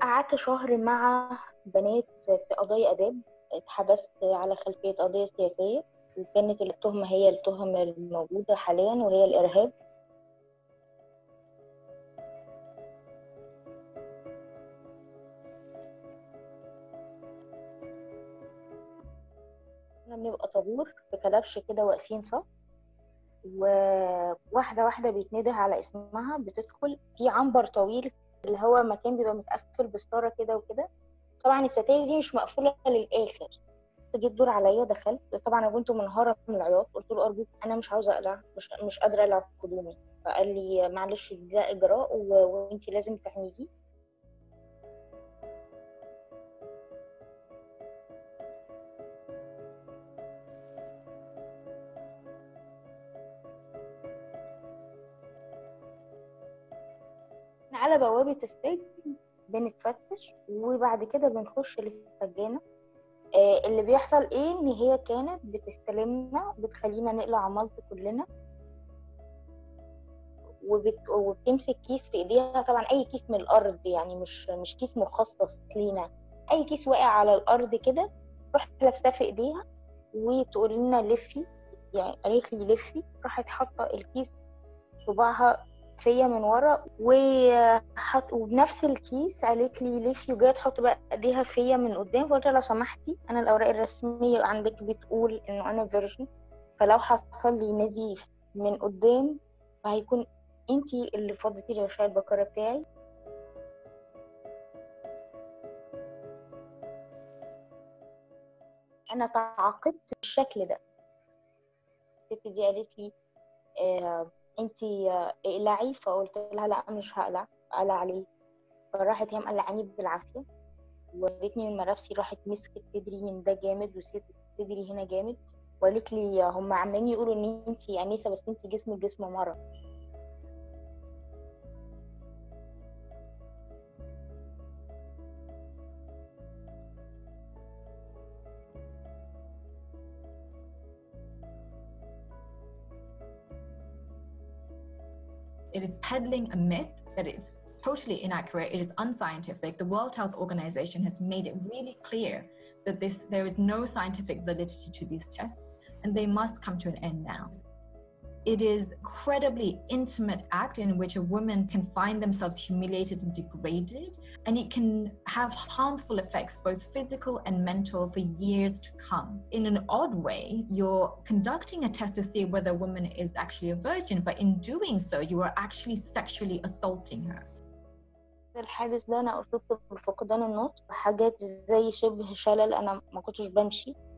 قعدت شهر مع بنات في قضايا آداب اتحبست على خلفية قضية سياسية وكانت التهمة هي التهم الموجودة حاليا وهي الإرهاب احنا بنبقى طابور في كلبش كده واقفين صف وواحدة واحدة بيتنده على اسمها بتدخل في عنبر طويل اللي هو مكان بيبقى متقفل بستارة كده وكده طبعا الستاير دي مش مقفولة للآخر جيت دور عليا دخلت طبعا انا كنت منهارة من العياط قلت له أرجوك أنا مش عاوزة أقلع مش مش قادرة أقلع هدومي فقال لي معلش ده إجراء و... وأنتي لازم تحميدي على بوابة السجن بنتفتش وبعد كده بنخش للسجانة آه اللي بيحصل ايه ان هي كانت بتستلمنا وبتخلينا نقلع عمالة كلنا وبت... وبتمسك كيس في ايديها طبعا اي كيس من الارض يعني مش مش كيس مخصص لينا اي كيس واقع على الارض كده تروح لابساه في ايديها وتقول لنا لفي يعني قالت لي لفي راحت حاطه الكيس صباعها فيا من ورا وحط وبنفس الكيس قالت لي لفي وجايه تحط بقى ايديها فيا من قدام فقلت لها لو سمحتي انا الاوراق الرسميه عندك بتقول انه انا فيرجن فلو حصل لي نزيف من قدام فهيكون انتي اللي فضيتي لي غشاء البكاره بتاعي انا تعاقبت بالشكل ده الست دي قالت لي آه انتي اقلعي فقلت لها لا مش هقلع قلع عليه فراحت هي مقلعاني بالعافيه ودتني من ملابسي راحت مسكت صدري من ده جامد وسكت صدري هنا جامد وقالت لي هم عمالين يقولوا ان انتي انيسه بس انتي جسمك جسم مره it is peddling a myth that it's totally inaccurate, it is unscientific. The World Health Organization has made it really clear that this there is no scientific validity to these tests and they must come to an end now. It is incredibly intimate act in which a woman can find themselves humiliated and degraded, and it can have harmful effects, both physical and mental, for years to come. In an odd way, you're conducting a test to see whether a woman is actually a virgin, but in doing so, you are actually sexually assaulting her. الحادث ده انا اصبت بفقدان النطق حاجات زي شبه شلل انا ما كنتش بمشي